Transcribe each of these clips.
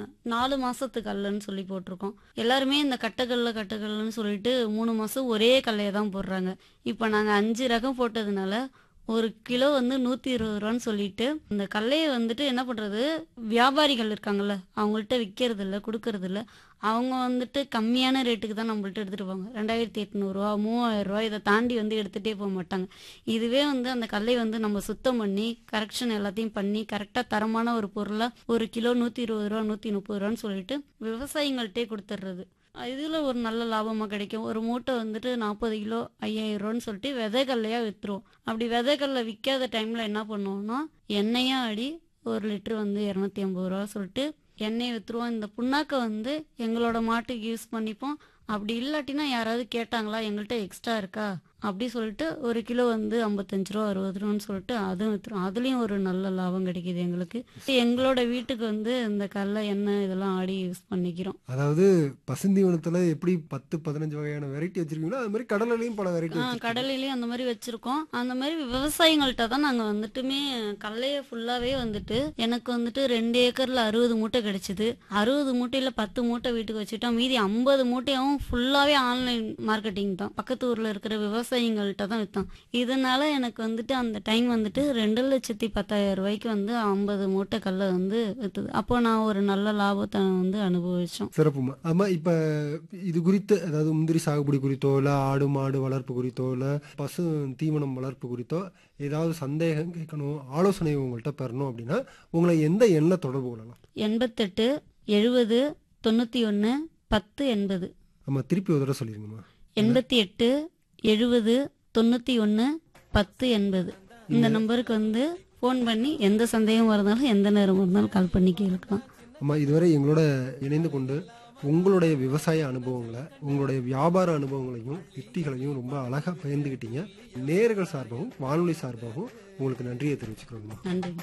நாலு மாசத்து கல்லுன்னு சொல்லி போட்டிருக்கோம் எல்லாருமே இந்த கட்டக்கல்ல கட்டக்கல்லுன்னு சொல்லிட்டு மூணு மாசம் ஒரே கல்லையை தான் போடுறாங்க இப்போ நாங்க அஞ்சு ரகம் போட்டதுனால ஒரு கிலோ வந்து நூத்தி இருபது ரூபான்னு சொல்லிட்டு இந்த கல்லையை வந்துட்டு என்ன பண்றது வியாபாரிகள் இருக்காங்கல்ல அவங்கள்ட்ட விற்கிறது இல்ல கொடுக்கறது இல்ல அவங்க வந்துட்டு கம்மியான ரேட்டுக்கு தான் நம்மள்ட்ட எடுத்துட்டு போவாங்க ரெண்டாயிரத்தி எட்நூறுரூவா மூவாயிரம் ரூபா இதை தாண்டி வந்து எடுத்துகிட்டே போக மாட்டாங்க இதுவே வந்து அந்த கல்லை வந்து நம்ம சுத்தம் பண்ணி கரெக்ஷன் எல்லாத்தையும் பண்ணி கரெக்டாக தரமான ஒரு பொருளை ஒரு கிலோ நூற்றி இருபது ரூபா நூற்றி முப்பது ரூபான்னு சொல்லிட்டு விவசாயிங்கள்ட்டே கொடுத்துட்றது இதில் ஒரு நல்ல லாபமாக கிடைக்கும் ஒரு மூட்டை வந்துட்டு நாற்பது கிலோ ஐயாயிரம் ரூபான்னு சொல்லிட்டு விதைகல்லையாக விற்றுருவோம் அப்படி விதைகல்ல விற்காத டைமில் என்ன பண்ணுவோம்னா எண்ணெயும் ஆடி ஒரு லிட்டர் வந்து இரநூத்தி ஐம்பது ரூபா சொல்லிட்டு எண்ணெய் விற்றுருவோம் இந்த புண்ணாக்கை வந்து எங்களோட மாட்டுக்கு யூஸ் பண்ணிப்போம் அப்படி இல்லாட்டினா யாராவது கேட்டாங்களா எங்கள்கிட்ட எக்ஸ்ட்ரா இருக்கா அப்படி சொல்லிட்டு ஒரு கிலோ வந்து ஐம்பத்தஞ்சு ரூபா அறுபது ரூபான்னு சொல்லிட்டு அதுவும் விற்றுரும் அதுலேயும் ஒரு நல்ல லாபம் கிடைக்குது எங்களுக்கு எங்களோட வீட்டுக்கு வந்து இந்த கடலை எண்ணெய் இதெல்லாம் ஆடி யூஸ் பண்ணிக்கிறோம் அதாவது பசுந்தீவனத்துல எப்படி பத்து பதினஞ்சு வகையான வெரைட்டி வச்சிருக்கீங்களோ அது மாதிரி கடலையும் பல வெரைட்டி ஆ, கடலையிலயும் அந்த மாதிரி வச்சிருக்கோம் அந்த மாதிரி விவசாயிகள்கிட்ட தான் நாங்க வந்துட்டுமே கடலைய ஃபுல்லாவே வந்துட்டு எனக்கு வந்துட்டு ரெண்டு ஏக்கர்ல அறுபது மூட்டை கிடைச்சது அறுபது மூட்டையில பத்து மூட்டை வீட்டுக்கு வச்சுட்டோம் மீதி ஐம்பது மூட்டையும் ஃபுல்லாவே ஆன்லைன் மார்க்கெட்டிங் தான் பக்கத்து ஊர்ல இருக்கிற விவசாயிகள்கிட்ட தான் வித்தோம் இதனால எனக்கு வந்துட்டு அந்த டைம் வந்துட்டு ரெண்டு லட்சத்தி பத்தாயிரம் ரூபாய்க்கு வந்து ஐம்பது மூட்டை கல்லை வந்து வித்துது அப்போ நான் ஒரு நல்ல லாபத்தை வந்து அனுபவிச்சோம் சிறப்புமா ஆமா இப்ப இது குறித்து அதாவது முந்திரி சாகுபடி குறித்தோ இல்ல ஆடு மாடு வளர்ப்பு குறித்தோ இல்ல பசு தீவனம் வளர்ப்பு குறித்தோ ஏதாவது சந்தேகம் கேட்கணும் ஆலோசனை உங்கள்கிட்ட பெறணும் அப்படின்னா உங்களை எந்த எண்ணெய் தொடர்பு கொள்ளலாம் எண்பத்தெட்டு எழுபது தொண்ணூற்றி ஒன்று பத்து எண்பது ஆமா திருப்பி ஒரு தடவை சொல்லிருங்கம்மா எண்பத்தி எட்டு எழுபது தொண்ணூற்றி ஒன்று பத்து எண்பது இந்த நம்பருக்கு வந்து ஃபோன் பண்ணி எந்த சந்தேகம் இருந்தாலும் எந்த நேரம் இருந்தாலும் கால் பண்ணி கேட்கலாம் ஆமா இதுவரை எங்களோட இணைந்து கொண்டு உங்களுடைய விவசாய அனுபவங்களை உங்களுடைய வியாபார அனுபவங்களையும் யுக்திகளையும் ரொம்ப அழகா பகிர்ந்துக்கிட்டீங்க நேர்கள் சார்பாகவும் வானொலி சார்பாகவும் உங்களுக்கு நன்றியை தெரிவிச்சுக்கிறோம்மா நன்றிங்க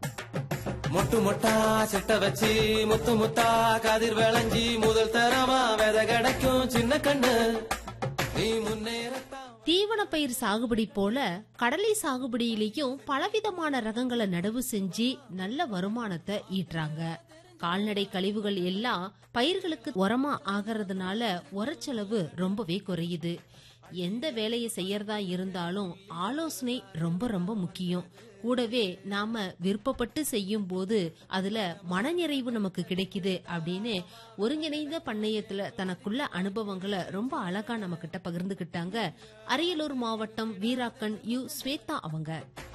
மொட்டு மொட்டா செட்ட வச்சு முத்து முத்தா கதிர் விளைஞ்சி முதல் தரமா வித கிடைக்கும் சின்ன கண்ணு நீ முன்னேறத்தான் தீவன பயிர் சாகுபடி போல கடலை சாகுபடியிலையும் பலவிதமான ரகங்களை நடவு செஞ்சு நல்ல வருமானத்தை ஈட்டுறாங்க கால்நடை கழிவுகள் எல்லாம் பயிர்களுக்கு உரமா ஆகறதுனால உரச்செலவு ரொம்பவே குறையுது எந்த வேலையை செய்யறதா இருந்தாலும் ஆலோசனை ரொம்ப ரொம்ப முக்கியம் கூடவே நாம விருப்பப்பட்டு செய்யும் போது அதுல மனநிறைவு நமக்கு கிடைக்குது அப்படின்னு ஒருங்கிணைந்த பண்ணையத்துல தனக்குள்ள அனுபவங்களை ரொம்ப அழகா நம்ம கிட்ட பகிர்ந்துகிட்டாங்க அரியலூர் மாவட்டம் வீராக்கன் யு ஸ்வேதா அவங்க